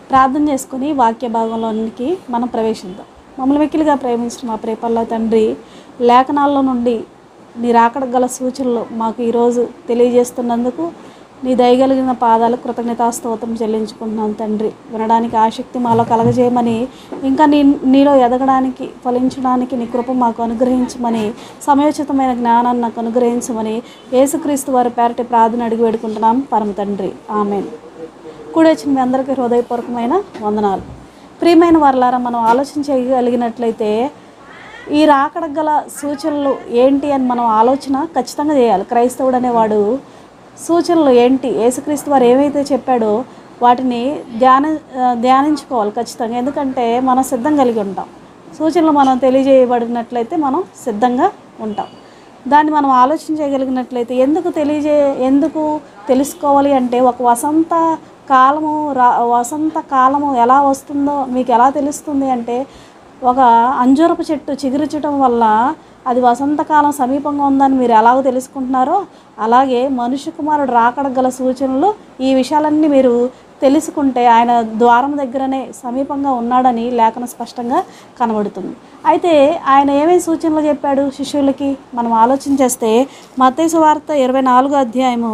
ప్రార్థన చేసుకుని వాక్య భాగంలోనికి మనం ప్రవేశిద్దాం మమ్మల్ని వెక్కిలిగా ప్రేమించిన మా ప్రేపల్ల తండ్రి లేఖనాల్లో నుండి నీ రాకడ గల సూచనలు మాకు ఈరోజు తెలియజేస్తున్నందుకు నీ దయగలిగిన పాదాలు కృతజ్ఞతాస్తోత్రం చెల్లించుకుంటున్నాం తండ్రి వినడానికి ఆసక్తి మాలో కలగజేయమని ఇంకా నీ నీలో ఎదగడానికి ఫలించడానికి నీ కృప మాకు అనుగ్రహించమని సమయోచితమైన జ్ఞానాన్ని నాకు అనుగ్రహించమని యేసుక్రీస్తు వారి పేరటి ప్రార్థన అడిగి వేడుకుంటున్నాం పరమ తండ్రి ఆమెన్ కూడి వచ్చిన మీ అందరికీ హృదయపూర్వకమైన వందనాలు ప్రియమైన వారలారా మనం ఆలోచన చేయగలిగినట్లయితే ఈ రాకడ గల సూచనలు ఏంటి అని మనం ఆలోచన ఖచ్చితంగా చేయాలి క్రైస్తవుడు అనేవాడు సూచనలు ఏంటి యేసుక్రీస్తు వారు ఏమైతే చెప్పాడో వాటిని ధ్యాన ఆ, ధ్యానించుకోవాలి ఖచ్చితంగా ఎందుకంటే మనం సిద్ధం కలిగి ఉంటాం సూచనలు మనం తెలియజేయబడినట్లయితే మనం సిద్ధంగా ఉంటాం దాన్ని మనం ఆలోచన చేయగలిగినట్లయితే ఎందుకు తెలియజే ఎందుకు తెలుసుకోవాలి అంటే ఒక వసంత కాలము రా వసంత కాలము ఎలా వస్తుందో మీకు ఎలా తెలుస్తుంది అంటే ఒక అంజూరపు చెట్టు చిగురించడం వల్ల అది వసంతకాలం సమీపంగా ఉందని మీరు ఎలాగో తెలుసుకుంటున్నారో అలాగే మనుష్య కుమారుడు రాకడ గల సూచనలు ఈ విషయాలన్నీ మీరు తెలుసుకుంటే ఆయన ద్వారం దగ్గరనే సమీపంగా ఉన్నాడని లేఖన స్పష్టంగా కనబడుతుంది అయితే ఆయన ఏమేమి సూచనలు చెప్పాడు శిష్యులకి మనం ఆలోచన చేస్తే మత్తయి వార్త ఇరవై నాలుగో అధ్యాయము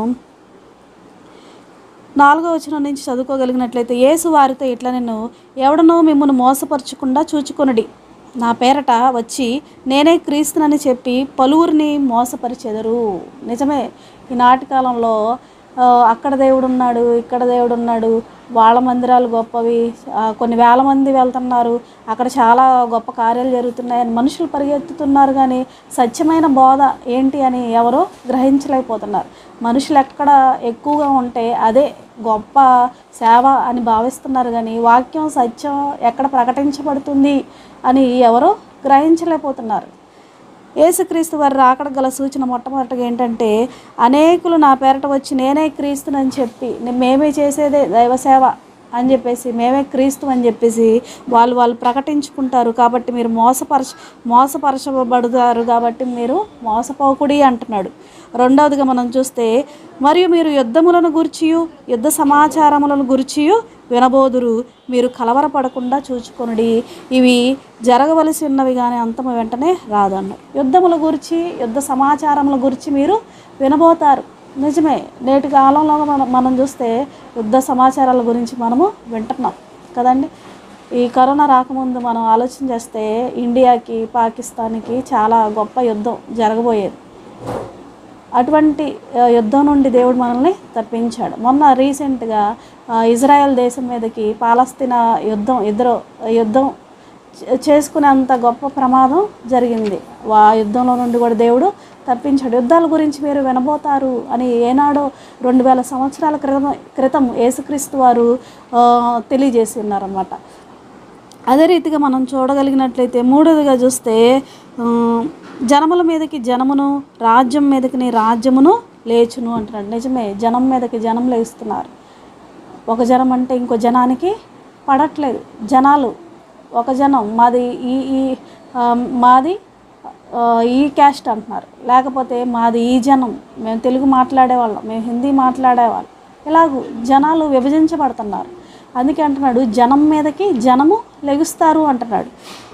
నాలుగో వచనం నుంచి చదువుకోగలిగినట్లయితే యేసు వారితో ఇట్లా నేను ఎవడనో మిమ్మల్ని మోసపరచకుండా చూచుకొనుడి నా పేరట వచ్చి నేనే క్రీస్తునని చెప్పి పలువురిని మోసపరిచెదరు నిజమే ఈనాటి కాలంలో ఆ, అక్కడ దేవుడు ఉన్నాడు ఇక్కడ దేవుడు ఉన్నాడు వాళ్ళ మందిరాలు గొప్పవి ఆ, కొన్ని వేల మంది వెళ్తున్నారు అక్కడ చాలా గొప్ప కార్యాలు జరుగుతున్నాయని మనుషులు పరిగెత్తుతున్నారు కానీ సత్యమైన బోధ ఏంటి అని ఎవరో గ్రహించలేకపోతున్నారు మనుషులు ఎక్కడ ఎక్కువగా ఉంటే అదే గొప్ప సేవ అని భావిస్తున్నారు కానీ వాక్యం సత్యం ఎక్కడ ప్రకటించబడుతుంది అని ఎవరో గ్రహించలేకపోతున్నారు యేసుక్రీస్తు వారి రాకడ గల సూచన మొట్టమొదటిగా ఏంటంటే అనేకులు నా పేరట వచ్చి నేనే క్రీస్తునని చెప్పి నే- మేమే చేసేదే దైవ సేవ అని చెప్పేసి మేమే క్రీస్తు అని చెప్పేసి వాళ్ళు వాళ్ళు ప్రకటించుకుంటారు కాబట్టి మీరు మోసపరచ మోసపరచబడతారు కాబట్టి మీరు మోసపోకుడి అంటున్నాడు రెండవదిగా మనం చూస్తే మరియు మీరు యుద్ధములను గుర్చియు యుద్ధ సమాచారములను గుర్చియు వినబోదురు మీరు కలవరపడకుండా చూచుకొనుడి ఇవి జరగవలసి ఉన్నవి కానీ అంతము వెంటనే రాదు అన్నాడు యుద్ధముల గురించి యుద్ధ సమాచారముల గురించి మీరు వినబోతారు నిజమే నేటి కాలంలో మనం మనం చూస్తే యుద్ధ సమాచారాల గురించి మనము వింటున్నాం కదండి ఈ కరోనా రాకముందు మనం ఆలోచన చేస్తే ఇండియాకి పాకిస్తాన్కి చాలా గొప్ప యుద్ధం జరగబోయేది అటువంటి ఆ, యుద్ధం నుండి దేవుడు మనల్ని తప్పించాడు మొన్న రీసెంట్గా ఆ, ఇజ్రాయెల్ దేశం మీదకి పాలస్తీనా యుద్ధం ఇద్దరు యుద్ధం చే- చేసుకునేంత గొప్ప ప్రమాదం జరిగింది ఆ యుద్ధంలో నుండి కూడా దేవుడు తప్పించాడు యుద్ధాల గురించి మీరు వినబోతారు అని ఏనాడో రెండు వేల సంవత్సరాల క్రితం క్రితం యేసుక్రీస్తు వారు ఆ, తెలియజేసి ఉన్నారన్నమాట అదే రీతిగా మనం చూడగలిగినట్లయితే మూడవదిగా చూస్తే ఆ, జనముల మీదకి జనమును రాజ్యం మీదకి నీ రాజ్యమును లేచును అంటున్నాడు నిజమే జనం మీదకి జనం లేస్తున్నారు ఒక జనం అంటే ఇంకో జనానికి పడట్లేదు జనాలు ఒక జనం మాది ఈ ఈ ఆ, మాది ఆ, ఈ క్యాస్ట్ అంటున్నారు లేకపోతే మాది ఈ జనం మేము తెలుగు మాట్లాడేవాళ్ళం మేము హిందీ మాట్లాడేవాళ్ళం ఇలాగూ జనాలు విభజించబడుతున్నారు అందుకే అంటున్నాడు జనం మీదకి జనము లెగుస్తారు అంటున్నాడు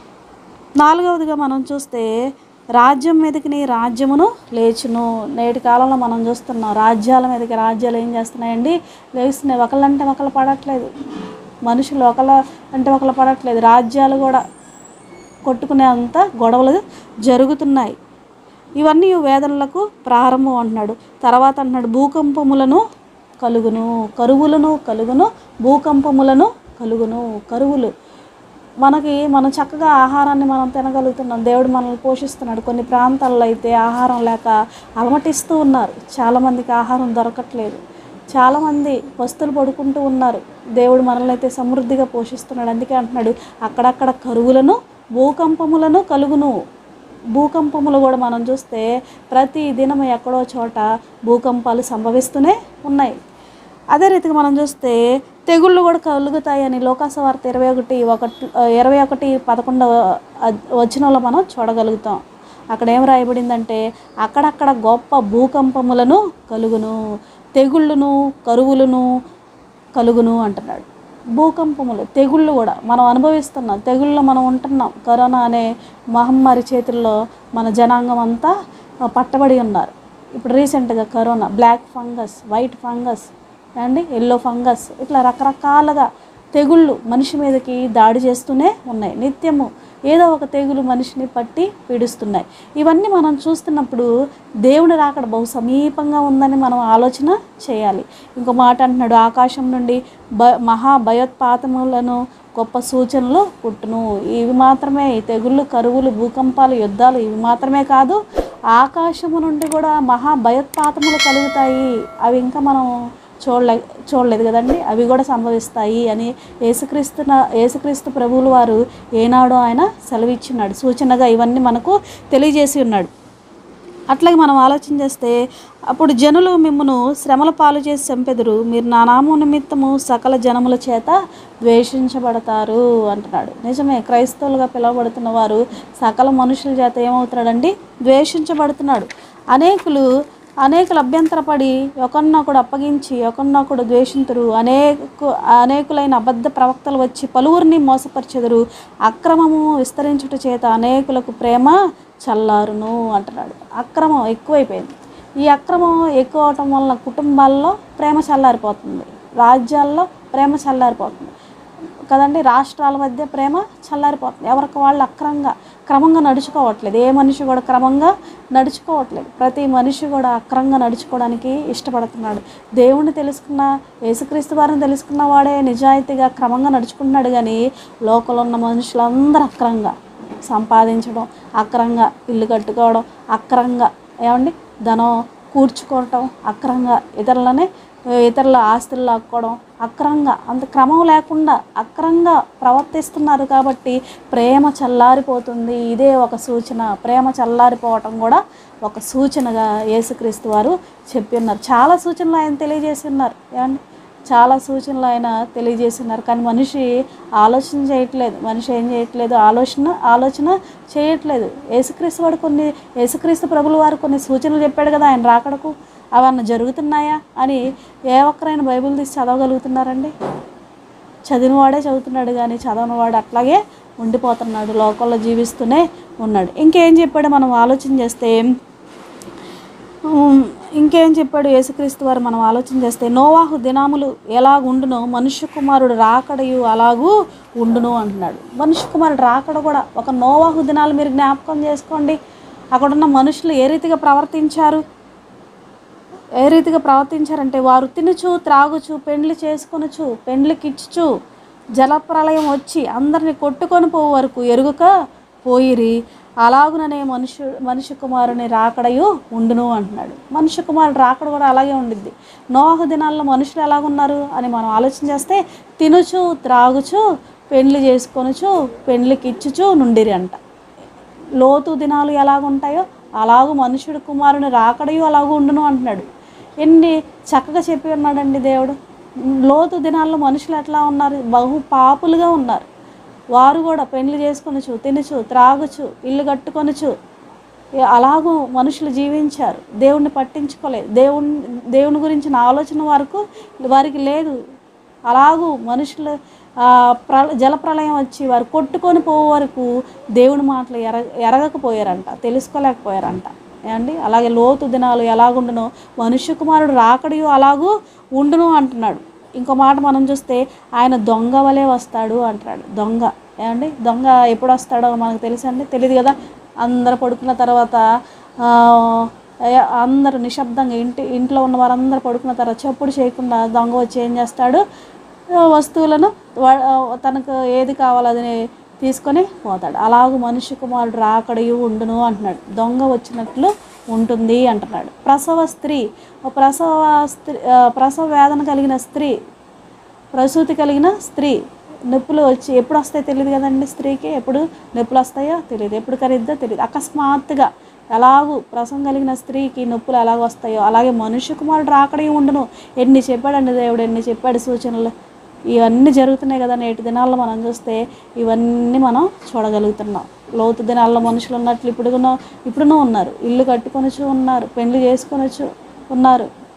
నాలుగవదిగా మనం చూస్తే రాజ్యం మీదకి నీ రాజ్యమును లేచును నేటి కాలంలో మనం చూస్తున్నాం రాజ్యాల మీదకి రాజ్యాలు ఏం చేస్తున్నాయండి లేస్తున్నాయి ఒకళ్ళంటే ఒకళ్ళు పడట్లేదు మనుషులు ఒకళ్ళ అంటే ఒకళ్ళు పడట్లేదు రాజ్యాలు కూడా కొట్టుకునే అంత గొడవలు జరుగుతున్నాయి ఇవన్నీ వేదనలకు ప్రారంభం అంటున్నాడు తర్వాత అంటున్నాడు భూకంపములను కలుగును కరువులను కలుగును భూకంపములను కలుగును కరువులు మనకి మనం చక్కగా ఆహారాన్ని మనం తినగలుగుతున్నాం దేవుడు మనల్ని పోషిస్తున్నాడు కొన్ని ప్రాంతాల్లో అయితే ఆహారం లేక అలమటిస్తూ ఉన్నారు చాలామందికి ఆహారం దొరకట్లేదు చాలామంది వస్తువులు పడుకుంటూ ఉన్నారు దేవుడు మనల్ని అయితే సమృద్ధిగా పోషిస్తున్నాడు అందుకే అంటున్నాడు అక్కడక్కడ కరువులను భూకంపములను కలుగును భూకంపములు కూడా మనం చూస్తే ప్రతి దినం ఎక్కడో చోట భూకంపాలు సంభవిస్తూనే ఉన్నాయి అదే రీతిగా మనం చూస్తే తెగుళ్ళు కూడా కలుగుతాయని లోకాస వార్త ఇరవై ఒకటి ఒకటి ఇరవై ఒకటి పదకొండవ అద్- వచనంలో మనం చూడగలుగుతాం అక్కడ ఏం రాయబడిందంటే అక్కడక్కడ గొప్ప భూకంపములను కలుగును తెగుళ్ళును కరువులను కలుగును అంటున్నాడు భూకంపములు తెగుళ్ళు కూడా మనం అనుభవిస్తున్నాం తెగుళ్ళు మనం ఉంటున్నాం కరోనా అనే మహమ్మారి చేతుల్లో మన జనాంగం అంతా ఆ, పట్టబడి ఉన్నారు ఇప్పుడు రీసెంట్గా corona black fungus white fungus అండి ఎల్లో ఫంగస్ ఇట్లా రకరకాలుగా తెగుళ్ళు మనిషి మీదకి దాడి చేస్తూనే ఉన్నాయి నిత్యము ఏదో ఒక తెగులు మనిషిని పట్టి పీడిస్తున్నాయి ఇవన్నీ మనం చూస్తున్నప్పుడు దేవుని రాకడ బహు సమీపంగా ఉందని మనం ఆలోచన చేయాలి ఇంకో మాట అంటున్నాడు ఆకాశం నుండి భ మహా భయోత్పాతములను గొప్ప సూచనలు పుట్టును ఇవి మాత్రమే ఈ తెగుళ్ళు కరువులు భూకంపాలు యుద్ధాలు ఇవి మాత్రమే కాదు ఆకాశము నుండి కూడా మహా భయోత్పాతములు కలుగుతాయి అవి ఇంకా మనం చూడలే చూడలేదు కదండి అవి కూడా సంభవిస్తాయి అని యేసుక్రీస్తు యేసుక్రీస్తు ప్రభువులు వారు ఏనాడో ఆయన సెలవిచ్చున్నాడు సూచనగా ఇవన్నీ మనకు తెలియజేసి ఉన్నాడు అట్లాగే మనం ఆలోచన చేస్తే అప్పుడు జనులు మిమ్మను శ్రమల పాలు చేసి చంపెదురు మీరు నా నామం నిమిత్తము సకల జనముల చేత ద్వేషించబడతారు అంటున్నాడు నిజమే క్రైస్తవులుగా పిలువబడుతున్న వారు సకల మనుషుల చేత ఏమవుతున్నాడండి ద్వేషించబడుతున్నాడు అనేకులు అనేకులు అభ్యంతరపడి ఒకరినొకడు అప్పగించి ఒకరినొకడు ద్వేషింతురు అనేక అనేకులైన అబద్ధ ప్రవక్తలు వచ్చి పలువురిని మోసపరిచెదరు అక్రమము విస్తరించుట చేత అనేకులకు ప్రేమ చల్లారును అంటున్నాడు అక్రమం ఎక్కువైపోయింది ఈ అక్రమం ఎక్కువ అవటం వలన కుటుంబాల్లో ప్రేమ చల్లారిపోతుంది రాజ్యాల్లో ప్రేమ చల్లారిపోతుంది కదండి రాష్ట్రాల మధ్య ప్రేమ చల్లారిపోతుంది ఎవరికి వాళ్ళు అక్రమంగా క్రమంగా నడుచుకోవట్లేదు ఏ మనిషి కూడా క్రమంగా నడుచుకోవట్లేదు ప్రతి మనిషి కూడా అక్రమంగా నడుచుకోవడానికి ఇష్టపడుతున్నాడు దేవుణ్ణి తెలుసుకున్న యేసుక్రీస్తు వారిని తెలుసుకున్న వాడే నిజాయితీగా క్రమంగా నడుచుకుంటున్నాడు కానీ లోకంలో ఉన్న మనుషులందరూ అక్రమంగా సంపాదించడం అక్రంగా ఇల్లు కట్టుకోవడం అక్రంగా ఏమండి ధనం కూర్చుకోవటం అక్రంగా ఇతరులని ఇతరుల ఆస్తులు లాక్కోవడం అక్రంగా అంత క్రమం లేకుండా అక్రంగా ప్రవర్తిస్తున్నారు కాబట్టి ప్రేమ చల్లారిపోతుంది ఇదే ఒక సూచన ప్రేమ చల్లారిపోవటం కూడా ఒక సూచనగా యేసుక్రీస్తు వారు చెప్పి ఉన్నారు చాలా సూచనలు ఆయన తెలియజేసి ఉన్నారు ఏమండి చాలా సూచనలు ఆయన తెలియజేస్తున్నారు కానీ మనిషి ఆలోచన చేయట్లేదు మనిషి ఏం చేయట్లేదు ఆలోచన ఆలోచన చేయట్లేదు యేసుక్రీస్తు వాడు కొన్ని యేసుక్రీస్తు ప్రభుల వారు కొన్ని సూచనలు చెప్పాడు కదా ఆయన రాకడకు అవన్నీ జరుగుతున్నాయా అని ఏ ఒక్కరైనా బైబిల్ తీసి చదవగలుగుతున్నారండి చదివినవాడే చదువుతున్నాడు కానీ చదవనివాడు అట్లాగే ఉండిపోతున్నాడు లోకంలో జీవిస్తూనే ఉన్నాడు ఇంకేం చెప్పాడు మనం ఆలోచన చేస్తే ఉమ్, ఇంకేం చెప్పాడు యేసుక్రీస్తు వారు మనం ఆలోచన చేస్తే నోవాహు దినాములు ఎలాగుండునో మనుష్య కుమారుడు రాకడయు అలాగూ ఉండును అంటున్నాడు మనుష్య కుమారుడు రాకడ కూడా ఒక నోవాహు దినాలు మీరు జ్ఞాపకం చేసుకోండి అక్కడున్న మనుషులు ఏ రీతిగా ప్రవర్తించారు ఏ రీతిగా ప్రవర్తించారంటే వారు తినుచు త్రాగుచు పెండ్లి చేసుకొనుచు పెండ్లికి ఇచ్చుచు జలప్రలయం వచ్చి అందరిని కొట్టుకొని పోవు వరకు ఎరుగుక పోయిరి అలాగుననే మనుషు మనిషి కుమారుని రాకడయు ఉండును అంటున్నాడు మనిషి కుమారుడు రాకడ కూడా అలాగే ఉండిద్ది నోహ దినాల్లో మనుషులు ఎలాగున్నారు అని మనం ఆలోచన చేస్తే తినుచు త్రాగుచు పెండ్లి చేసుకొనుచు పెండ్లికి ఇచ్చుచు నుండిరి అంట లోతు దినాలు ఎలాగుంటాయో అలాగూ మనుషుడు కుమారుని రాకడయు అలాగూ ఉండును అంటున్నాడు ఎన్ని చక్కగా చెప్పి ఉన్నాడండి దేవుడు లోతు దినాల్లో మనుషులు ఎట్లా ఉన్నారు బహు పాపులుగా ఉన్నారు వారు కూడా పెళ్లి చేసుకొనచ్చు తినచ్చు త్రాగుచు ఇల్లు కట్టుకొనచ్చు ఏ- అలాగూ మనుషులు జీవించారు దేవుణ్ణి పట్టించుకోలేదు దేవుని దేవుని గురించిన ఆలోచన వరకు వారికి లేదు అలాగూ మనుషులు ఆ, ప్ర జలప్రలయం వచ్చి వారు కొట్టుకొని పోయే వరకు దేవుని మాటలు ఎర ఎరగకపోయారంట తెలుసుకోలేకపోయారంట ఏమండి అలాగే లోతు దినాలు ఎలాగుండునో మనుష్య కుమారుడు రాకడియు అలాగూ ఉండును అంటున్నాడు ఇంకో మాట మనం చూస్తే ఆయన దొంగ వలె వస్తాడు అంటున్నాడు దొంగ ఏమండి దొంగ ఎప్పుడు వస్తాడో మనకు తెలుసండి తెలియదు కదా అందరు పడుకున్న తర్వాత ఆ, ఏ- అందరూ నిశ్శబ్దంగా ఇంటి ఇంట్లో ఉన్న వారందరూ పడుకున్న తర్వాత చప్పుడు చేయకుండా దొంగ వచ్చి ఏం చేస్తాడు ఆ, వస్తువులను వా- ఆ, తనకు ఏది కావాలో అది తీసుకొని పోతాడు అలాగూ మనిషి కుమారుడు రాకడయు ఉండును అంటున్నాడు దొంగ వచ్చినట్లు ఉంటుంది అంటున్నాడు ప్రసవ స్త్రీ ఒక ప్రసవ స్త్రీ ఆ, ప్రసవ వేదన కలిగిన స్త్రీ ప్రసూతి కలిగిన స్త్రీ నొప్పులు వచ్చి ఎప్పుడు వస్తాయో తెలియదు కదండి స్త్రీకి ఎప్పుడు నొప్పులు వస్తాయో తెలియదు ఎప్పుడు ఖరీద్దో తెలియదు అకస్మాత్తుగా ఎలాగూ ప్రసవం కలిగిన స్త్రీకి నొప్పులు ఎలాగ వస్తాయో అలాగే మనుష్య కుమారుడు రాకడే ఉండును ఎన్ని చెప్పాడండి దేవుడు ఎన్ని చెప్పాడు సూచనలు ఇవన్నీ జరుగుతున్నాయి కదా నేటి దినాల్లో మనం చూస్తే ఇవన్నీ మనం చూడగలుగుతున్నాం లోతు దినాల్లో మనుషులు ఉన్నట్లు ఇప్పుడునో ఇప్పుడునూ ఉన్నారు ఇల్లు కట్టుకొనొచ్చు ఉన్నారు పెళ్లి చేసుకొనొచ్చు ఉన్నారు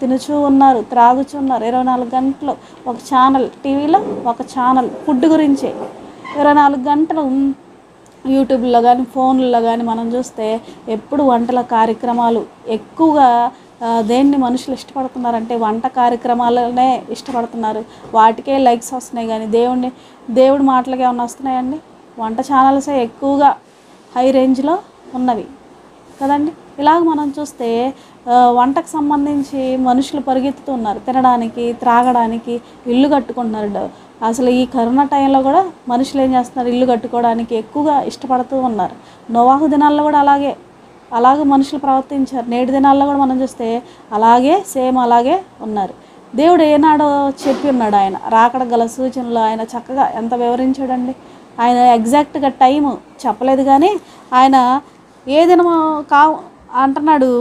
తినుచూ ఉన్నారు త్రాగుచూ ఉన్నారు ఇరవై నాలుగు గంటలు ఒక ఛానల్ టీవీలో ఒక ఛానల్ ఫుడ్ గురించే ఇరవై నాలుగు గంటలు యూట్యూబ్లో కానీ ఫోన్లలో కానీ మనం చూస్తే ఎప్పుడు వంటల కార్యక్రమాలు ఎక్కువగా ఆ, దేన్ని మనుషులు ఇష్టపడుతున్నారంటే వంట కార్యక్రమాలనే ఇష్టపడుతున్నారు వాటికే లైక్స్ వస్తున్నాయి కానీ దేవుడిని దేవుడి మాటలకి ఏమైనా వస్తున్నాయండి వంట ఛానల్సే ఎక్కువగా హై రేంజ్లో ఉన్నవి కదండి ఇలాగ మనం చూస్తే ఆ, వంటకు సంబంధించి మనుషులు పరిగెత్తుతున్నారు తినడానికి త్రాగడానికి ఇల్లు కట్టుకుంటున్నారు డ- అసలు ఈ కరోనా టైంలో కూడా మనుషులు ఏం చేస్తున్నారు ఇల్లు కట్టుకోవడానికి ఎక్కువగా ఇష్టపడుతూ ఉన్నారు నోవాహు దినాల్లో కూడా అలాగే అలాగే మనుషులు ప్రవర్తించారు నేటి దినాల్లో కూడా మనం చూస్తే అలాగే సేమ్ అలాగే ఉన్నారు దేవుడు ఏనాడో చెప్పి ఉన్నాడు ఆయన రాకడ గల సూచనలు ఆయన చక్కగా ఎంత వివరించాడండి ఆయన ఎగ్జాక్ట్గా టైం చెప్పలేదు కానీ ఆయన ఏ దినమో కా అంటున్నాడు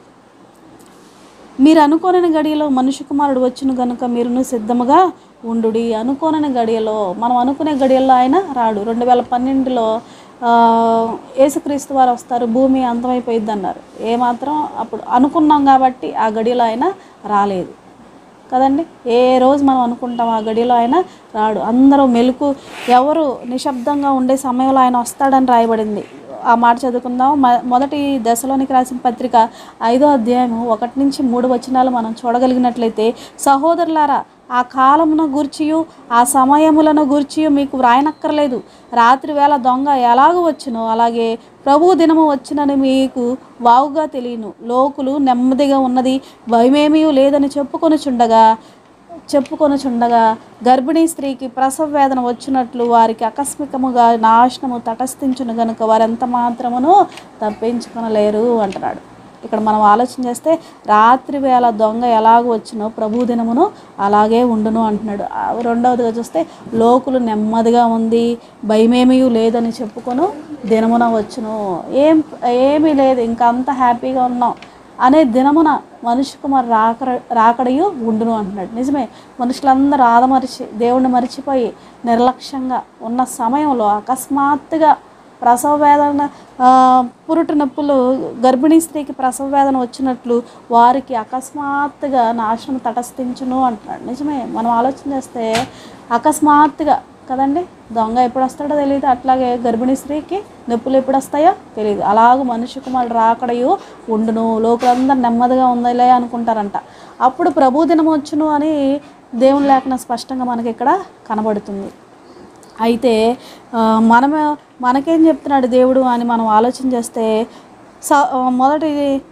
మీరు అనుకోనని గడియలో మనుష్య కుమారుడు వచ్చును గనుక మీరును సిద్ధముగా ఉండుడి అనుకోనని గడియలో మనం అనుకునే గడియల్లో ఆయన రాడు రెండు వేల పన్నెండులో ఆ, యేసుక్రీస్తు వారు వస్తారు భూమి అంతమైపోయిద్ది అన్నారు ఏమాత్రం అప్పుడు అనుకున్నాం కాబట్టి ఆ గడియలో ఆయన రాలేదు కదండి ఏ రోజు మనం అనుకుంటాం ఆ గడిలో ఆయన రాడు అందరూ మెలకు ఎవరు నిశ్శబ్దంగా ఉండే సమయంలో ఆయన వస్తాడని రాయబడింది ఆ మాట చదువుకుందాం మ- మొదటి దశలోనికి రాసిన పత్రిక ఐదో అధ్యాయం ఒకటి నుంచి మూడు వచనాలు మనం చూడగలిగినట్లయితే సహోదరులారా ఆ కాలమును గూర్చియు ఆ సమయములను గూర్చియు మీకు వ్రాయనక్కర్లేదు రాత్రి వేళ దొంగ ఎలాగ వచ్చునో అలాగే ప్రభు దినము వచ్చినని మీకు వావుగా తెలియను లోకులు నెమ్మదిగా ఉన్నది భయమేమీ లేదని చెప్పుకొనుచుండగా చెప్పుకొనుచుండగా గర్భిణీ స్త్రీకి ప్రసవ వేదన వచ్చినట్లు వారికి ఆకస్మికముగా నాశనము తటస్థించును గనుక వారెంత మాత్రమును తప్పించుకొనలేరు అంటున్నాడు ఇక్కడ మనం ఆలోచన చేస్తే రాత్రి వేళ దొంగ ఎలాగ వచ్చినో ప్రభు దినమును అలాగే ఉండును అంటున్నాడు ఆ రెండవదిగా చూస్తే లోకులు నెమ్మదిగా ఉంది భయమేమీ లేదని చెప్పుకొను దినమున వచ్చును ఏం ఏమీ లేదు ఇంకా అంత హ్యాపీగా ఉన్నాం అనే దినమున మనిషి కుమార్ రాకడ రాకడయు ఉండును అంటున్నాడు నిజమే మనుషులందరూ ఆదమరిచి దేవుణ్ణి మరిచిపోయి నిర్లక్ష్యంగా ఉన్న సమయంలో అకస్మాత్తుగా ప్రసవ వేదన ఆ, పురుటి నొప్పులు గర్భిణీ స్త్రీకి ప్రసవ వేదన వచ్చినట్లు వారికి అకస్మాత్తుగా నాశనం తటస్థించును అంటున్నాడు నిజమే మనం ఆలోచన చేస్తే అకస్మాత్తుగా కదండి దొంగ ఎప్పుడు వస్తాడో తెలియదు అట్లాగే గర్భిణీ స్త్రీకి నొప్పులు ఎప్పుడు వస్తాయో తెలియదు అలాగ మనిషి కుమారుడు రాకడయు ఉండును లోకులందరూ నెమ్మదిగా ఉందిలే అనుకుంటారంట అప్పుడు ప్రభు దినం వచ్చును అని దేవుని లేఖన స్పష్టంగా మనకి ఇక్కడ కనబడుతుంది అయితే ఆ, మనమే మనకేం చెప్తున్నాడు దేవుడు అని మనం ఆలోచన చేస్తే స ఆ, మొదటి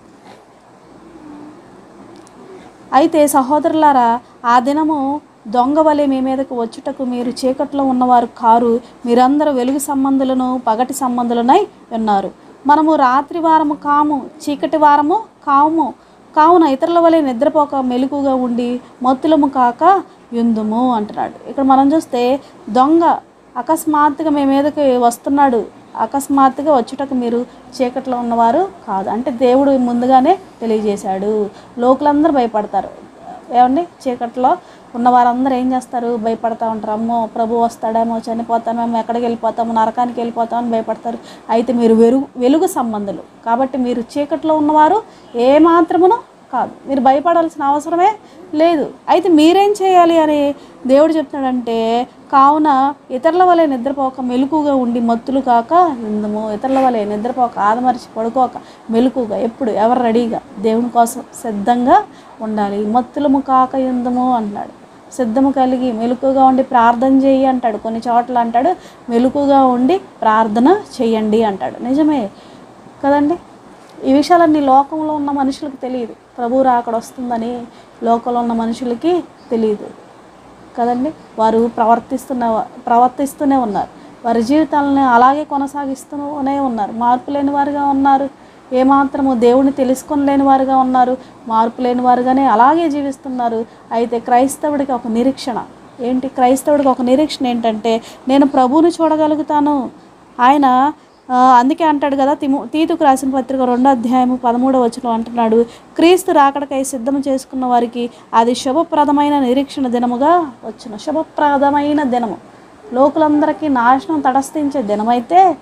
అయితే సహోదరులారా ఆ దినము దొంగ వలె మీ మీదకు వచ్చుటకు మీరు చీకట్లో ఉన్నవారు కారు మీరందరూ వెలుగు సంబంధులను పగటి సంబంధులనై ఉన్నారు మనము రాత్రి వారము కాము చీకటి వారము కాము కావున ఇతరుల వలె నిద్రపోక మెలుగుగా ఉండి మత్తులము కాక యుందుము అంటున్నాడు ఇక్కడ మనం చూస్తే దొంగ అకస్మాత్తుగా మీ మీదకి వస్తున్నాడు అకస్మాత్తుగా వచ్చుటకు మీరు చీకట్లో ఉన్నవారు కాదు అంటే దేవుడు ముందుగానే తెలియజేశాడు లోకులందరూ భయపడతారు ఏమండి చీకట్లో ఉన్న వారందరూ ఏం చేస్తారు భయపడతా ఉంటారు అమ్మో ప్రభు వస్తాడేమో చనిపోతామేమో ఎక్కడికి వెళ్ళిపోతామో నరకానికి వెళ్ళిపోతామని భయపడతారు అయితే మీరు వెలుగు వెలుగు సంబంధులు కాబట్టి మీరు చీకట్లో ఉన్నవారు ఏమాత్రమును కాదు మీరు భయపడాల్సిన అవసరమే లేదు అయితే మీరేం చేయాలి అని దేవుడు చెప్తున్నాడంటే కావున ఇతరుల వలె నిద్రపోక మెలకుగా ఉండి మత్తులు కాక ఇందము ఇతరుల వలె నిద్రపోక ఆదమరిచి పడుకోక మెలకుగా ఎప్పుడు ఎవరు రెడీగా దేవుని కోసం సిద్ధంగా ఉండాలి మత్తులము కాక ఇందము అంటున్నాడు సిద్ధము కలిగి మెలకుగా ఉండి ప్రార్థన చేయి అంటాడు కొన్ని చోట్ల అంటాడు మెలకుగా ఉండి ప్రార్థన చెయ్యండి అంటాడు నిజమే కదండి ఈ విషయాలన్నీ లోకంలో ఉన్న మనుషులకు తెలియదు ప్రభు రాకడ వస్తుందని లోకంలో ఉన్న మనుషులకి తెలియదు కదండి వారు ప్రవర్తిస్తున్న ప్రవర్తిస్తూనే ఉన్నారు వారి జీవితాలను అలాగే కొనసాగిస్తూనే ఉన్నారు మార్పు లేని వారుగా ఉన్నారు ఏమాత్రము దేవుని తెలుసుకొని లేని వారుగా ఉన్నారు మార్పు లేని వారుగానే అలాగే జీవిస్తున్నారు అయితే క్రైస్తవుడికి ఒక నిరీక్షణ ఏంటి క్రైస్తవుడికి ఒక నిరీక్షణ ఏంటంటే నేను ప్రభువుని చూడగలుగుతాను ఆయన ఆ, అందుకే అంటాడు కదా తిము తీతుకు రాసిన పత్రిక రెండో అధ్యాయము పదమూడవ వచనం అంటున్నాడు క్రీస్తు రాకడకై సిద్ధం చేసుకున్న వారికి అది శుభప్రదమైన నిరీక్షణ దినముగా వచ్చిన శుభప్రదమైన దినము లోకులందరికీ నాశనం తటస్థించే దినమైతే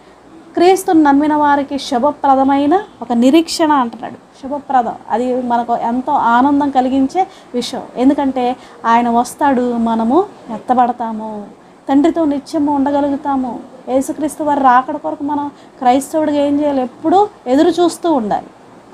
క్రీస్తుని నమ్మిన వారికి శుభప్రదమైన ఒక నిరీక్షణ అంటున్నాడు శుభప్రదం అది మనకు ఎంతో ఆనందం కలిగించే విషయం ఎందుకంటే ఆయన వస్తాడు మనము ఎత్తబడతాము తండ్రితో నిత్యము ఉండగలుగుతాము యేసుక్రీస్తు వారి రాకడ కొరకు మనం క్రైస్తవుడిగా ఏం చేయాలి ఎప్పుడూ ఎదురు చూస్తూ ఉండాలి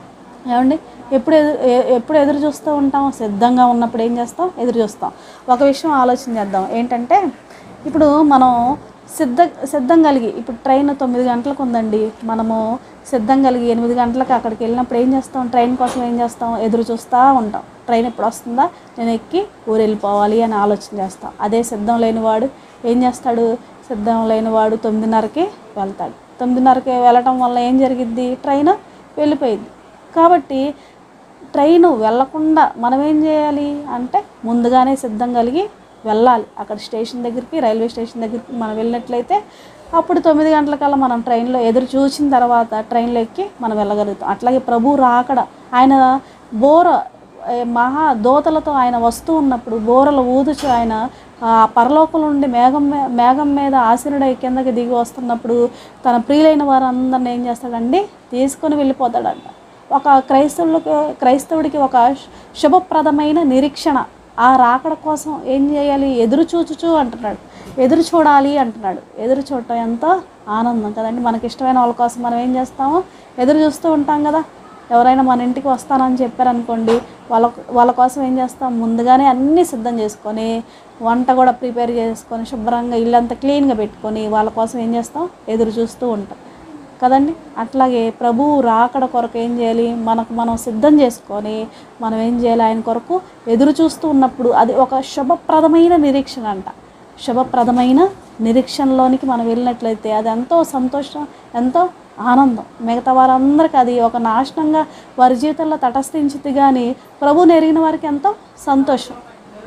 ఏమండి ఎప్పుడు ఎదురు ఎ- ఎప్పుడు ఎదురు చూస్తూ ఉంటాం సిద్ధంగా ఉన్నప్పుడు ఏం చేస్తాం ఎదురు చూస్తాం ఒక విషయం ఆలోచన చేద్దాం ఏంటంటే ఇప్పుడు మనం సిద్ధ సిద్ధం కలిగి ఇప్పుడు ట్రైన్ తొమ్మిది గంటలకు ఉందండి మనము సిద్ధం కలిగి ఎనిమిది గంటలకు అక్కడికి వెళ్ళినప్పుడు ఏం చేస్తాం ట్రైన్ కోసం ఏం చేస్తాం ఎదురు చూస్తూ ఉంటాం ట్రైన్ ఎప్పుడు వస్తుందా నేను ఎక్కి ఊరు వెళ్ళిపోవాలి అని ఆలోచన చేస్తాం అదే సిద్ధం లేనివాడు ఏం చేస్తాడు సిద్ధం లేనివాడు తొమ్మిదిన్నరకి వెళ్తాడు తొమ్మిదిన్నరకి వెళ్ళటం వల్ల ఏం జరిగిద్ది ట్రైన్ వెళ్ళిపోయింది కాబట్టి ట్రైన్ వెళ్ళకుండా మనం ఏం చేయాలి అంటే ముందుగానే సిద్ధం కలిగి వెళ్ళాలి అక్కడ స్టేషన్ దగ్గరికి రైల్వే స్టేషన్ దగ్గరికి మనం వెళ్ళినట్లయితే అప్పుడు తొమ్మిది గంటలకల్లా మనం ట్రైన్లో ఎదురు చూసిన తర్వాత ట్రైన్లో ఎక్కి మనం వెళ్ళగలుగుతాం అట్లాగే ప్రభు రాకడ ఆయన బోర ఏ, మహా దోతలతో ఆయన వస్తూ ఉన్నప్పుడు బోరలు ఊదుచు ఆయన ఆ పరలోకం నుండి మేఘం మే- మేఘం మీద ఆశీనుడై కిందకి దిగి వస్తున్నప్పుడు తన ప్రియులైన వారందరిని ఏం చేస్తాడండి తీసుకొని వెళ్ళిపోతాడంట ఒక క్రైస్తవులకు క్రైస్తవుడికి ఒక శు- శుభప్రదమైన నిరీక్షణ ఆ రాకడ కోసం ఏం చేయాలి ఎదురు చూచుచు అంటున్నాడు ఎదురు చూడాలి అంటున్నాడు ఎదురు చూడటం ఎంతో ఆనందం కదండి మనకి ఇష్టమైన వాళ్ళ కోసం మనం ఏం చేస్తామో ఎదురు చూస్తూ ఉంటాం కదా ఎవరైనా మన ఇంటికి వస్తానని చెప్పారనుకోండి వాళ్ళ వాళ్ళ కోసం ఏం చేస్తాం ముందుగానే అన్నీ సిద్ధం చేసుకొని వంట కూడా ప్రిపేర్ చేసుకొని శుభ్రంగా ఇల్లంతా క్లీన్గా పెట్టుకొని వాళ్ళ కోసం ఏం చేస్తాం ఎదురు చూస్తూ ఉంటాం కదండి అట్లాగే ప్రభువు రాకడ కొరకు ఏం చేయాలి మనకు మనం సిద్ధం చేసుకొని మనం ఏం చేయాలి ఆయన కొరకు ఎదురు చూస్తూ ఉన్నప్పుడు అది ఒక శుభప్రదమైన నిరీక్షణ అంట శుభప్రదమైన నిరీక్షణలోనికి మనం వెళ్ళినట్లయితే అది ఎంతో సంతోషం ఎంతో ఆనందం మిగతా వారందరికీ అది ఒక నాశనంగా వారి జీవితంలో తటస్థించింది కానీ ప్రభువుని ఎరిగిన వారికి ఎంతో సంతోషం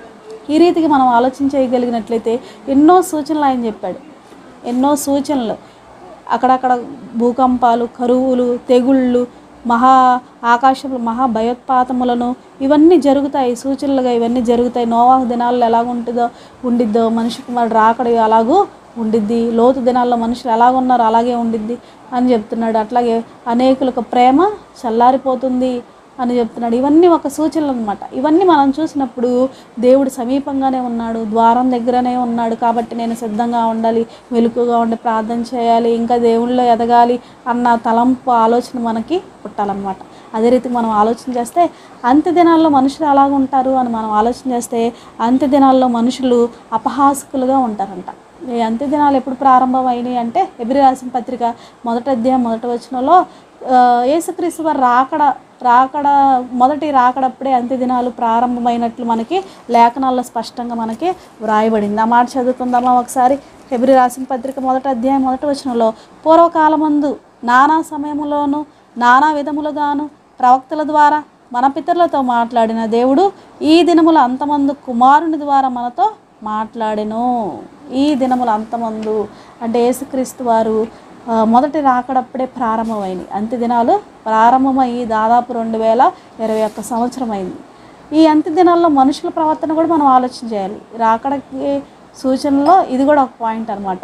ఈ రీతికి మనం ఆలోచన చేయగలిగినట్లయితే ఎన్నో సూచనలు ఆయన చెప్పాడు ఎన్నో సూచనలు అక్కడక్కడ భూకంపాలు కరువులు తెగుళ్ళు మహా ఆకాశంలో మహా భయోత్పాతములను ఇవన్నీ జరుగుతాయి సూచనలుగా ఇవన్నీ జరుగుతాయి నోవాహు దినాల్లో ఎలాగ ఉంటుందో ఉండిద్దో మనిషి కుమారుడు రాకడ అలాగూ ఉండిద్ది లోతు దినాల్లో మనుషులు ఎలాగున్నారో అలాగే ఉండిద్ది అని చెప్తున్నాడు అట్లాగే అనేకులకు ప్రేమ చల్లారిపోతుంది అని చెప్తున్నాడు ఇవన్నీ ఒక సూచనలు అనమాట ఇవన్నీ మనం చూసినప్పుడు దేవుడు సమీపంగానే ఉన్నాడు ద్వారం దగ్గరనే ఉన్నాడు కాబట్టి నేను సిద్ధంగా ఉండాలి వెలుగుగా ఉండి ప్రార్థన చేయాలి ఇంకా దేవుళ్ళో ఎదగాలి అన్న తలంపు ఆలోచన మనకి పుట్టాలన్నమాట అదే రీతి మనం ఆలోచన చేస్తే అంత్య దినాల్లో మనుషులు ఎలాగ ఉంటారు అని మనం ఆలోచన చేస్తే అంత్య దినాల్లో మనుషులు అపహాసకులుగా ఉంటారంట ఈ అంత్య దినాలు ఎప్పుడు ప్రారంభమైనాయి అంటే ఎబ్రి రాసిన పత్రిక మొదటి అధ్యాయం మొదటి వచనంలో ఆ, యేసుక్రీస్తు వారు రాకడ రాకడ మొదటి రాకడప్పుడే అంత్య దినాలు ప్రారంభమైనట్లు మనకి లేఖనాల్లో స్పష్టంగా మనకి వ్రాయబడింది ఆ మాట చదువుకుందామా ఒకసారి ఫిబ్రి రాసిన పత్రిక మొదటి అధ్యాయం మొదటి వచనంలో పూర్వకాలమందు నానా సమయములోను నానా విధములుగాను ప్రవక్తల ద్వారా మన పితరులతో మాట్లాడిన దేవుడు ఈ దినముల అంతమందు కుమారుని ద్వారా మనతో మాట్లాడెను ఈ దినముల అంతమందు అంటే యేసుక్రీస్తు వారు ఆ, మొదటి రాకడప్పుడే ప్రారంభమైంది అంత్య దినాలు ప్రారంభమయ్యి దాదాపు రెండు వేల ఇరవై ఒక్క సంవత్సరం అయింది ఈ అంత్య దినాల్లో మనుషుల ప్రవర్తన కూడా మనం ఆలోచన చేయాలి రాకడకి సూచనలో ఇది కూడా ఒక పాయింట్ అనమాట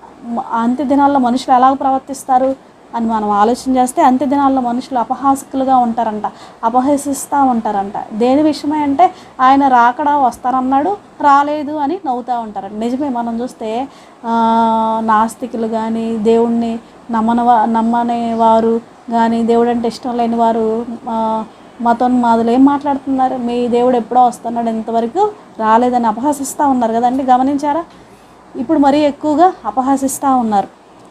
అంత్య దినాల్లో మనుషులు ఎలాగ ప్రవర్తిస్తారు అని మనం ఆలోచన చేస్తే అంత్య దినాల్లో మనుషులు అపహాసకులుగా ఉంటారంట అపహసిస్తూ ఉంటారంట దేని విషయమై అంటే ఆయన రాకడా వస్తారన్నాడు రాలేదు అని నవ్వుతూ ఉంటారంట నిజమే మనం చూస్తే ఆ, నాస్తికులు కానీ దేవుణ్ణి నమ్మన నమ్మనే వారు కానీ దేవుడు అంటే ఇష్టం లేని వారు ఆ, మతోన్మాదులు ఏం మాట్లాడుతున్నారు మీ దేవుడు ఎప్పుడో వస్తున్నాడు ఇంతవరకు రాలేదని అపహసిస్తూ ఉన్నారు కదండి గమనించారా ఇప్పుడు మరీ ఎక్కువగా అపహసిస్తూ ఉన్నారు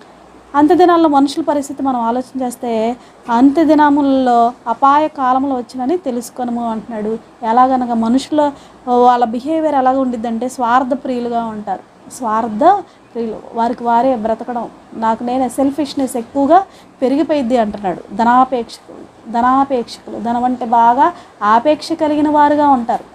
అంత్య దినాల్లో మనుషుల పరిస్థితి మనం ఆలోచన చేస్తే అంత్య దినములలో అపాయ కాలంలో వచ్చినని తెలుసుకొనము అంటున్నాడు ఎలాగనగా మనుషుల వాళ్ళ బిహేవియర్ ఎలాగ ఉండిద్దంటే స్వార్థ ప్రియులుగా ఉంటారు స్వార్థ ప్రియులు వారికి వారే బ్రతకడం నాకు నేనే సెల్ఫిష్నెస్ ఎక్కువగా పెరిగిపోయిద్ది అంటున్నాడు ధనాపేక్షకులు ధనాపేక్షకులు ధనం అంటే బాగా ఆపేక్ష కలిగిన వారుగా ఉంటారు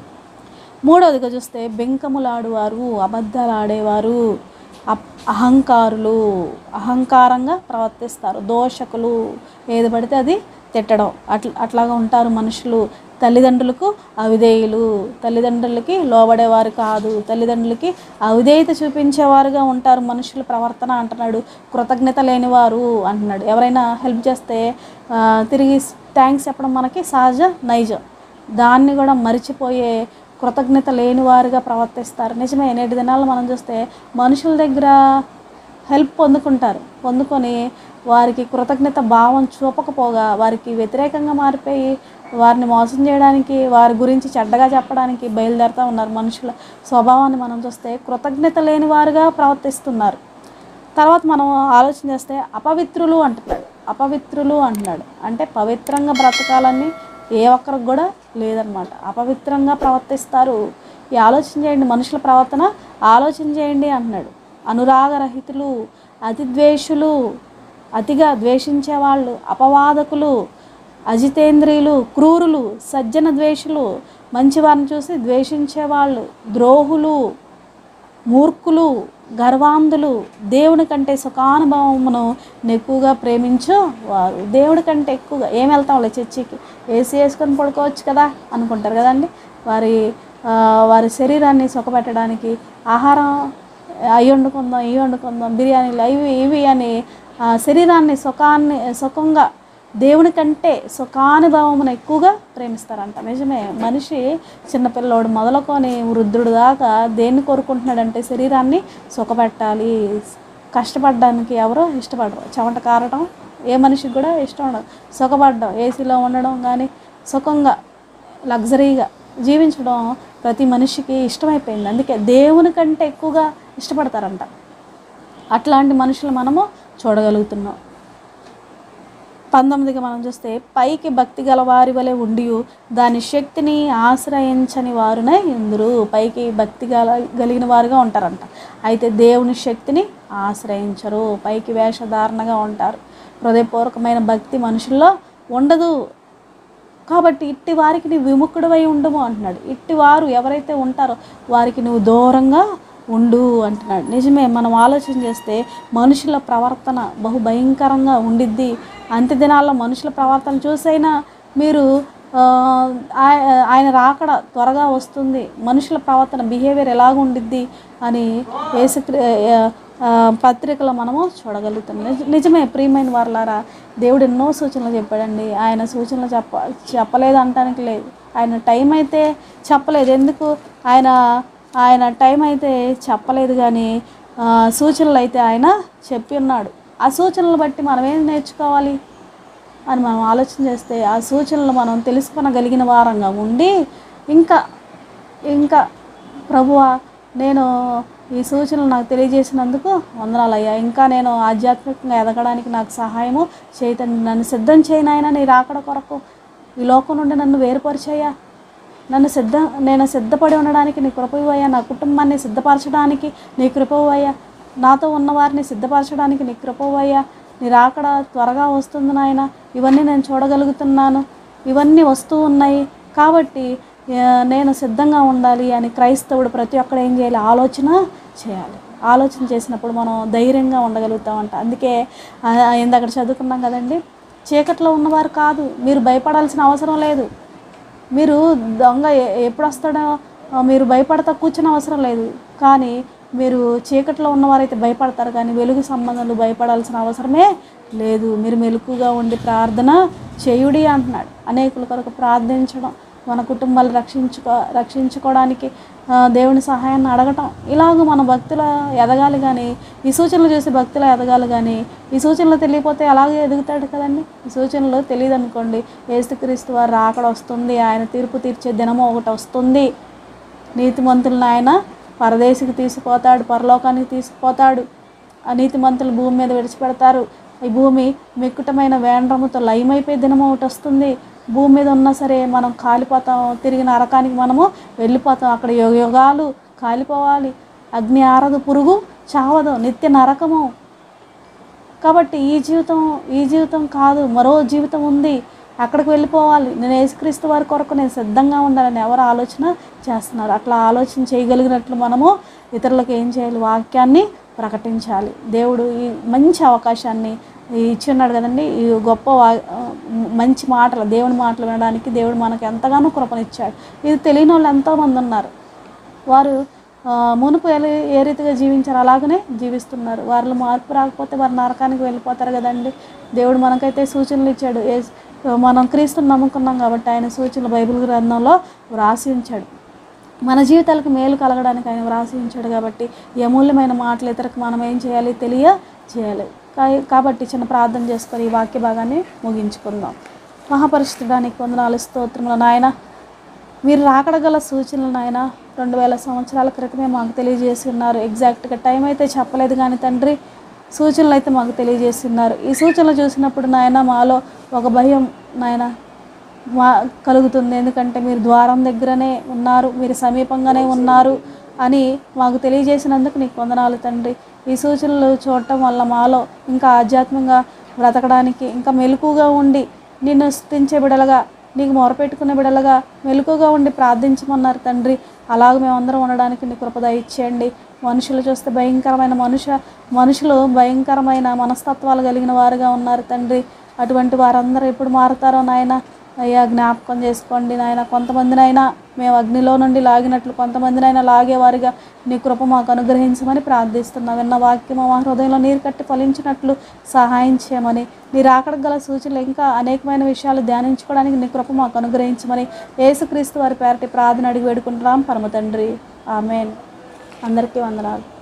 మూడవదిగా చూస్తే బెంకములాడువారు అబద్ధాలు ఆడేవారు అప్- అహంకారులు అహంకారంగా ప్రవర్తిస్తారు దోషకులు ఏది పడితే అది తిట్టడం అట్లా అట్లాగా ఉంటారు మనుషులు తల్లిదండ్రులకు అవిధేయులు తల్లిదండ్రులకి లోబడేవారు కాదు తల్లిదండ్రులకి అవిధేయత చూపించేవారుగా ఉంటారు మనుషుల ప్రవర్తన అంటున్నాడు కృతజ్ఞత లేనివారు అంటున్నాడు ఎవరైనా హెల్ప్ చేస్తే ఆ, తిరిగి థ్యాంక్స్ చెప్పడం మనకి సహజ నైజం దాన్ని కూడా మరిచిపోయే కృతజ్ఞత లేని వారుగా ప్రవర్తిస్తారు నిజమే నేటి దినాల్లో మనం చూస్తే మనుషుల దగ్గర హెల్ప్ పొందుకుంటారు పొందుకొని వారికి కృతజ్ఞత భావం చూపకపోగా వారికి వ్యతిరేకంగా మారిపోయి వారిని మోసం చేయడానికి వారి గురించి చెడ్డగా చెప్పడానికి బయలుదేరుతూ ఉన్నారు మనుషుల స్వభావాన్ని మనం చూస్తే కృతజ్ఞత లేని వారుగా ప్రవర్తిస్తున్నారు తర్వాత మనం ఆలోచన చేస్తే అపవిత్రులు అంటున్నాడు అపవిత్రులు అంటున్నాడు అంటే పవిత్రంగా బ్రతకాలని ఏ ఒక్కరికి కూడా లేదనమాట అపవిత్రంగా ప్రవర్తిస్తారు ఈ ఆలోచన చేయండి మనుషుల ప్రవర్తన ఆలోచన చేయండి అంటున్నాడు అనురాగరహితులు అతిద్వేషులు అతిగా ద్వేషించే వాళ్ళు అపవాదకులు అజితేంద్రియులు క్రూరులు సజ్జన ద్వేషులు మంచివారిని చూసి ద్వేషించేవాళ్ళు ద్రోహులు మూర్ఖులు గర్వాంధులు దేవుని కంటే సుఖానుభవమును ఎక్కువగా ప్రేమించు వారు దేవుడి కంటే ఎక్కువగా ఏం వెళ్తాంలే చర్చికి ఏసీ వేసుకొని పడుకోవచ్చు కదా అనుకుంటారు కదండి వారి ఆ, వారి శరీరాన్ని సుఖపెట్టడానికి ఆహారం అవి వండుకుందాం ఇవి వండుకుందాం బిర్యానీలు అవి ఇవి అని ఆ, శరీరాన్ని సుఖాన్ని సుఖంగా దేవుని కంటే సుఖానుభవమును ఎక్కువగా ప్రేమిస్తారంట నిజమే మనిషి చిన్నపిల్లోడు మొదలుకొని వృద్ధుడు దాకా దేన్ని కోరుకుంటున్నాడంటే శరీరాన్ని సుఖపెట్టాలి కష్టపడడానికి ఎవరో ఇష్టపడరు చెమట కారటం ఏ మనిషికి కూడా ఇష్టం ఉండదు సుఖపడడం ఏసీలో ఉండడం కానీ సుఖంగా లగ్జరీగా జీవించడం ప్రతి మనిషికి ఇష్టమైపోయింది అందుకే దేవుని కంటే ఎక్కువగా ఇష్టపడతారంట అట్లాంటి మనుషులు మనము చూడగలుగుతున్నాం పంతొమ్మిదిగా మనం చూస్తే పైకి భక్తి గల వారి వలె ఉండి దాని శక్తిని ఆశ్రయించని వారునే ఇందురు పైకి భక్తి గల కలిగిన వారుగా ఉంటారంట అయితే దేవుని శక్తిని ఆశ్రయించరు పైకి వేషధారణగా ఉంటారు హృదయపూర్వకమైన భక్తి మనుషుల్లో ఉండదు కాబట్టి ఇట్టి వారికి నీ విముఖుడవై ఉండము అంటున్నాడు ఇట్టి వారు ఎవరైతే ఉంటారో వారికి నువ్వు దూరంగా ఉండు అంటున్నాడు నిజమే మనం ఆలోచన చేస్తే మనుషుల ప్రవర్తన బహు భయంకరంగా ఉండిద్ది అంత్య దినాల్లో మనుషుల ప్రవర్తన చూసైనా మీరు ఆ, ఆయ- ఆయన రాకడ త్వరగా వస్తుంది మనుషుల ప్రవర్తన బిహేవియర్ ఎలాగ ఉండిద్ది అని యేసు పత్రికలో మనము చూడగలుగుతాం నిజ- నిజమే ప్రియమైన వారలారా దేవుడు ఎన్నో సూచనలు చెప్పాడండి ఆయన సూచనలు చెప్ప చెప్పలేదు అంటానికి లేదు ఆయన టైం అయితే చెప్పలేదు ఎందుకు ఆయన ఆయన టైం అయితే చెప్పలేదు కానీ ఆ, సూచనలు అయితే ఆయన చెప్పి ఉన్నాడు ఆ సూచనలు బట్టి మనం ఏం నేర్చుకోవాలి అని మనం ఆలోచన చేస్తే ఆ సూచనలు మనం తెలుసుకొనగలిగిన వారంగా ఉండి ఇంకా ఇంకా ప్రభువా నేను ఈ సూచనలు నాకు తెలియజేసినందుకు వందనాలయ్యా ఇంకా నేను ఆధ్యాత్మికంగా ఎదగడానికి నాకు సహాయము చేయతండి నన్ను సిద్ధం చేయనాయన నీ రాకడ కొరకు ఈ లోకం నుండి నన్ను వేరుపరిచయ్యా నన్ను సిద్ధ నేను సిద్ధపడి ఉండడానికి నీ కృప ఇవ్వయ్యా నా కుటుంబాన్ని సిద్ధపరచడానికి నీ కృప ఇవ్వయ్యా నాతో ఉన్న వారిని సిద్ధపరచడానికి నీ కృప ఇవ్వయ్యా నీ రాకడ త్వరగా వస్తుంది నాయన ఇవన్నీ నేను చూడగలుగుతున్నాను ఇవన్నీ వస్తూ ఉన్నాయి కాబట్టి ఆ, నేను సిద్ధంగా ఉండాలి అని క్రైస్తవుడు ప్రతి ఒక్కడు ఏం చేయాలి ఆలోచన చేయాలి ఆలోచన చేసినప్పుడు మనం ధైర్యంగా ఉండగలుగుతామంట అందుకే ఆ, ఇందాక చదువుకున్నాం కదండి చీకట్లో ఉన్నవారు కాదు మీరు భయపడాల్సిన అవసరం లేదు మీరు దొంగ ఎ- ఎప్పుడు వస్తాడో ఆ, మీరు భయపడతా కూర్చుని అవసరం లేదు కానీ మీరు చీకట్లో ఉన్నవారైతే భయపడతారు కానీ వెలుగు సంబంధాలు భయపడాల్సిన అవసరమే లేదు మీరు మెలకుగా ఉండి ప్రార్థన చేయుడి అంటున్నాడు అనేకుల కొరకు ప్రార్థించడం మన కుటుంబాలు రక్షించుకో రక్షించుకోవడానికి ఆ, దేవుని సహాయాన్ని అడగటం ఇలాగ మన భక్తుల ఎదగాలి కానీ ఈ సూచనలు చూసి భక్తుల ఎదగాలి కానీ ఈ సూచనలు తెలియపోతే అలాగే ఎదుగుతాడు కదండి ఈ సూచనలు తెలియదు అనుకోండి ఏసుక్రీస్తు వారు రాకడ వస్తుంది ఆయన తీర్పు తీర్చే దినము ఒకటి వస్తుంది నీతిమంతులను ఆయన పరదేశికి తీసుకుపోతాడు పరలోకానికి తీసుకుపోతాడు ఆ నీతిమంతులు భూమి మీద విడిచిపెడతారు ఈ భూమి మిక్కుటమైన వేండ్రముతో లయమైపోయే దినం ఒకటి వస్తుంది భూమి మీద ఉన్నా సరే మనం కాలిపోతాం తిరిగి నరకానికి మనము వెళ్ళిపోతాం అక్కడ యుగ యుగాలు కాలిపోవాలి అగ్ని ఆరదు పురుగు చావదు నిత్య నరకము కాబట్టి ఈ జీవితం ఈ జీవితం కాదు మరో జీవితం ఉంది అక్కడికి వెళ్ళిపోవాలి నేను యేసుక్రీస్తు వారి కొరకు నేను సిద్ధంగా ఉండాలని ఎవరు ఆలోచన చేస్తున్నారు అట్లా ఆలోచన చేయగలిగినట్లు మనము ఇతరులకు ఏం చేయాలి వాక్యాన్ని ప్రకటించాలి దేవుడు ఈ మంచి అవకాశాన్ని ఇచ్చి ఉన్నాడు కదండి ఈ గొప్ప వా- మంచి మాటలు దేవుడి మాటలు వినడానికి దేవుడు మనకు ఎంతగానో కృపనిచ్చాడు ఇది తెలియని వాళ్ళు ఎంతోమంది ఉన్నారు వారు ఆ, మునుపు ఎలా ఏ రీతిగా జీవించారు అలాగనే జీవిస్తున్నారు వారిలో మార్పు రాకపోతే వారు నరకానికి వెళ్ళిపోతారు కదండి దేవుడు మనకైతే సూచనలు ఇచ్చాడు ఏ మనం క్రీస్తుని నమ్ముకున్నాం కాబట్టి ఆయన సూచనలు బైబిల్ గ్రంథంలో వ్రాసి ఉంచాడు మన జీవితాలకు మేలు కలగడానికి ఆయన వ్రాసి ఉంచాడు కాబట్టి ఈ అమూల్యమైన మాటలు ఇతరకు మనం ఏం చేయాలి తెలియ చేయాలి కా- కాబట్టి చిన్న ప్రార్థన చేసుకొని ఈ వాక్య భాగాన్ని ముగించుకుందాం మహాపరిశుద్ధడానికి వందనాలు స్తోత్రములు నాయన మీరు రాకడ గల సూచనలు నాయన రెండు వేల సంవత్సరాల క్రితమే మాకు తెలియజేసి ఉన్నారు ఎగ్జాక్ట్గా టైం అయితే చెప్పలేదు కానీ తండ్రి సూచనలు అయితే మాకు తెలియజేసి ఉన్నారు ఈ సూచనలు చూసినప్పుడు నాయన మాలో ఒక భయం నాయన మా కలుగుతుంది ఎందుకంటే మీరు ద్వారం దగ్గరనే ఉన్నారు మీరు సమీపంగానే ఉన్నారు అని మాకు తెలియజేసినందుకు నీకు వందనాలు తండ్రి ఈ సూచనలు చూడటం వల్ల మాలో ఇంకా ఆధ్యాత్మికంగా బ్రతకడానికి ఇంకా మెలకుగా ఉండి నిన్ను స్థుతించే బిడలుగా నీకు మొరపెట్టుకునే బిడలుగా మెలకుగా ఉండి ప్రార్థించమన్నారు తండ్రి అలాగ మేమందరం ఉండడానికి నీ కృపద ఇచ్చేయండి మనుషులు చూస్తే భయంకరమైన మనుష మనుషులు భయంకరమైన మనస్తత్వాలు కలిగిన వారుగా ఉన్నారు తండ్రి అటువంటి వారందరూ ఎప్పుడు మారుతారో నాయన అయ్యా జ్ఞాపకం చేసుకోండి నాయన కొంతమందినైనా మేము అగ్నిలో నుండి లాగినట్లు కొంతమందినైనా లాగేవారిగా నీ కృప మాకు అనుగ్రహించమని ప్రార్థిస్తున్నాం విన్న వాక్యం మా హృదయంలో నీరు కట్టి ఫలించినట్లు సహాయం చేయమని నీ రాకడ గల సూచనలు ఇంకా అనేకమైన విషయాలు ధ్యానించుకోవడానికి నీ కృప మాకు అనుగ్రహించమని యేసుక్రీస్తు వారి పేరటి ప్రార్థన అడిగి వేడుకుంటున్నాం పరమ తండ్రి ఆమెన్ అందరికీ వందనాలు